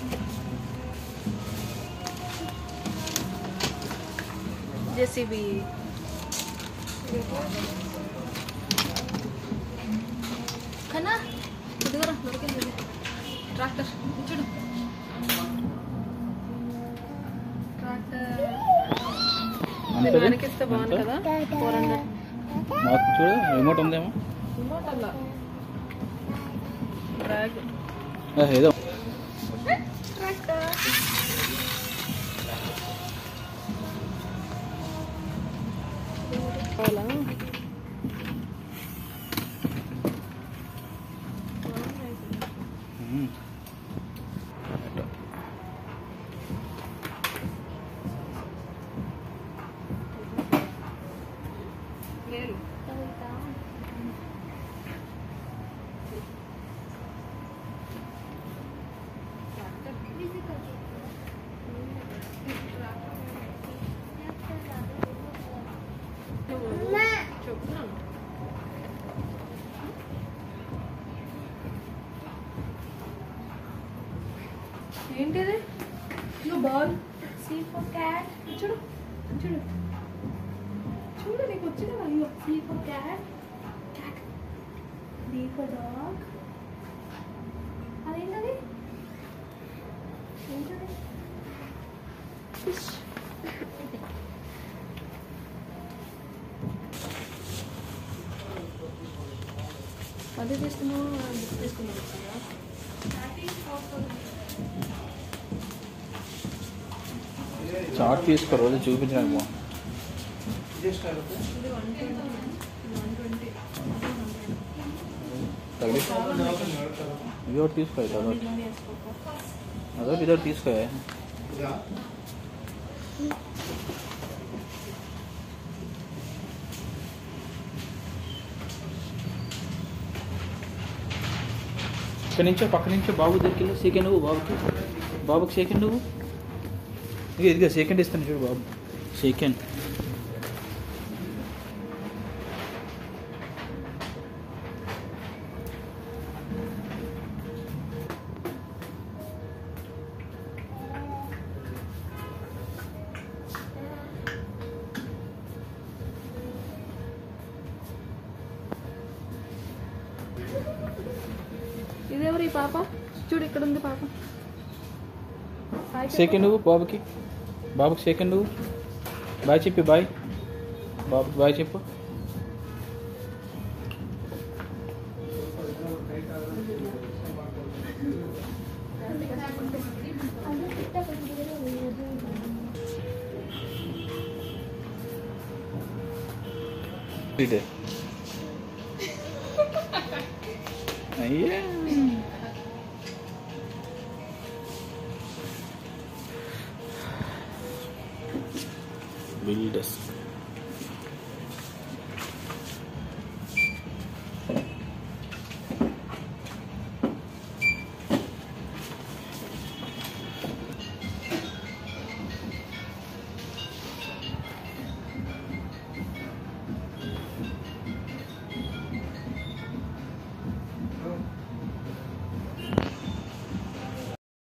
JCB కన్నా ఇదిగోరా దొరికింది ట్రాక్టర్ చూడు ట్రాక్టర్ అంతది? వెనకిస్తే బాగుంది ఎంత? కదా ఫోర్ హండ్రెడ్ మాకు చూడు రిమోట్ ఉందేమో రిమోట్ అలా డ్రాగ్ ఆ, ఏదో ట్రాక్టర్ అవునా ఉమ్. లేదు చెప్తున్నాను ఏంటిది నువ్వు బాల్ సీ ఫర్ క్యాట్ చూడు చూడు చూడు నీకు వచ్చి కదా అయ్యో C for cat cat D for dog అదేంటది ఏంటది ఫిష్ అది తీసుకున్నావు బుక్ తీసుకున్నావు కదా చాట్ తీసుకో రోజు చూపించడానికి బాగుంది ఇది వన్ ట్వంటీ వన్ ట్వంటీ తగిలి ఇవి ఒకటి తీసుకో ఇది అదొకటి బిర్యానీ వేసుకోక అదొకటి ఇదొకటి తీసుకో ఇక్కడ నుంచో పక్క నుంచో బాబు దగ్గరికి సెకండ్ నువ్వు బాబుకి బాబుకి సెకండ్ నువ్వు ఇక ఇదిగో సెకండ్ ఇస్తాను చూడు బాబు సెకండ్ ఇదెవరు ఈ పాప చూడు ఇక్కడ ఉంది పాప హాయ్ చెప్పు. సెకండ్ నువ్వు బాబుకి బాబుకి సెకండ్ నువ్వు బాయ్ చెప్పి బాయ్ బాబుకి బాయ్ చెప్పు ఇదే అయ్యా బిల్డర్స్